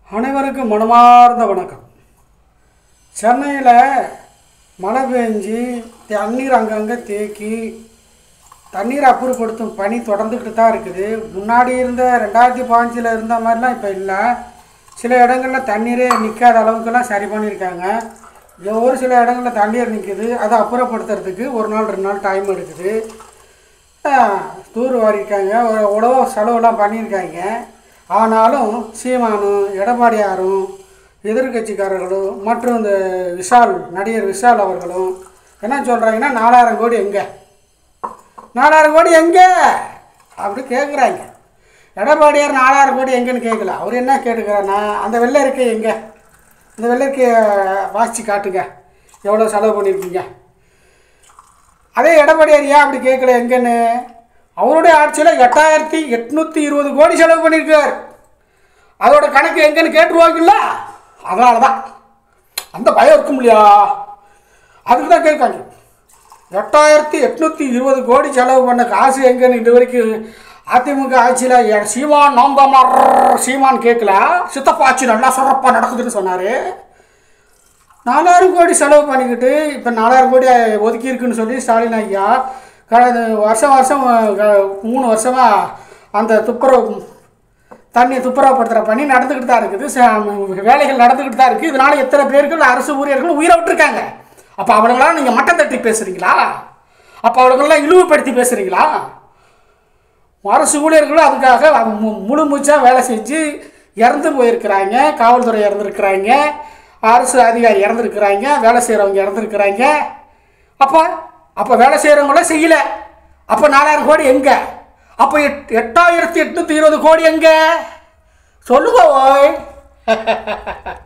அனைவருக்கும் மனமார்ந்த வணக்கம் சென்னையில் மழை பெஞ்சு தண்ணீர் அங்கங்கே தேக்கி தண்ணீர் அப்புறப்படுத்தும் பணி தொடர்ந்துக்கிட்டு தான் இருக்குது முன்னாடி இருந்த ரெண்டாயிரத்தி பாஞ்சில் இருந்த மாதிரிலாம் இப்போ இல்லை சில இடங்களில் தண்ணீரே நிற்காத அளவுக்குலாம் சரி பண்ணியிருக்காங்க இங்க ஒரு சில இடங்களில் தண்ணீர் நிற்குது அதை அப்புறப்படுத்துறதுக்கு ஒரு நாள் ரெண்டு நாள் டைம் எடுக்குது ஆஹ், தூர் வாரியிருக்காங்க ஒரு உழவு செலவுலாம் பண்ணியிருக்காங்க ஆனாலும் சீமானும் எடப்பாடியாரும் எதிர்க்கட்சிக்காரர்களும் மற்றும் இந்த விஷால் நடிகர் விஷால் அவர்களும் என்ன சொல்கிறாங்கன்னா நாலாயிரம் கோடி எங்கே நாலாயிரம் கோடி எங்கே அப்படி கேட்குறாங்க எடப்பாடியார் நாலாயிரம் கோடி எங்கேன்னு கேட்கல அவர் என்ன கேட்டுக்கிறாருன்னா அந்த வெள்ளை இருக்கை எங்கே இந்த வெள்ளை இருக்கையை வாசித்து காட்டுங்க எவ்வளோ செலவு பண்ணியிருக்கீங்க அதே எடப்பாடியார் ஏன் அப்படி கேட்கல எங்கன்னு அவருடைய ஆட்சியில் எட்டாயிரத்தி எட்நூற்றி இருபது கோடி செலவு பண்ணியிருக்கார் அதோட கணக்கு எங்கன்னு கேட்டுருவாங்கல்ல அதனால தான் அந்த பயம் இருக்கும் இல்லையா அதுக்கு தான் கேட்காங்க எட்டாயிரத்தி எட்நூற்றி இருபது கோடி செலவு பண்ண காசு எங்கன்னு இது வரைக்கும் அதிமுக ஆட்சியில் சீமான் நோம்பமார் சீமான் கேட்கல சித்தப்பா ஆட்சி நல்லா சிறப்பாக நடக்குதுன்னு சொன்னார் நாலாயிரம் கோடி செலவு பண்ணிக்கிட்டு இப்போ நாலாயிரம் கோடி ஒதுக்கி இருக்குன்னு சொல்லி ஸ்டாலின் ஐயா கடந்த வருஷம் வருஷம் அஹ், மூணு வருஷமாக அந்த துப்புரவு தண்ணி துப்புரவுப்படுத்துகிற பணி நடந்துக்கிட்டு தான் இருக்குது ச- வேலைகள் நடந்துக்கிட்டு தான் இருக்குது இதனால் எத்தனை பேர்கள் அரசு ஊழியர்கள் உயிரை விட்டுருக்காங்க அப்போ அவளுங்களாம் நீங்கள் மட்டம் தட்டி பேசுகிறீங்களா அப்போ அவளுங்களாம் இழிவுபடுத்தி பேசுகிறீங்களா அரசு ஊழியர்களும் அதுக்காக அவங்க மு- முழு மூச்சாக வேலை செஞ்சு இறந்து போயிருக்கிறாங்க காவல்துறை இறந்துருக்குறாங்க அரசு அதிகாரி இறந்துருக்குறாங்க வேலை செய்கிறவங்க இறந்துருக்குறாங்க அப்போ அப்போ வேலை செய்கிறவங்களாம் செய்யலை அப்போ நாலாயிரம் கோடி எங்கே அப்போ எட் எட்டாயிரத்தி எட்நூற்றி இருபது கோடி எங்கே சொல்லுங்க ஓய்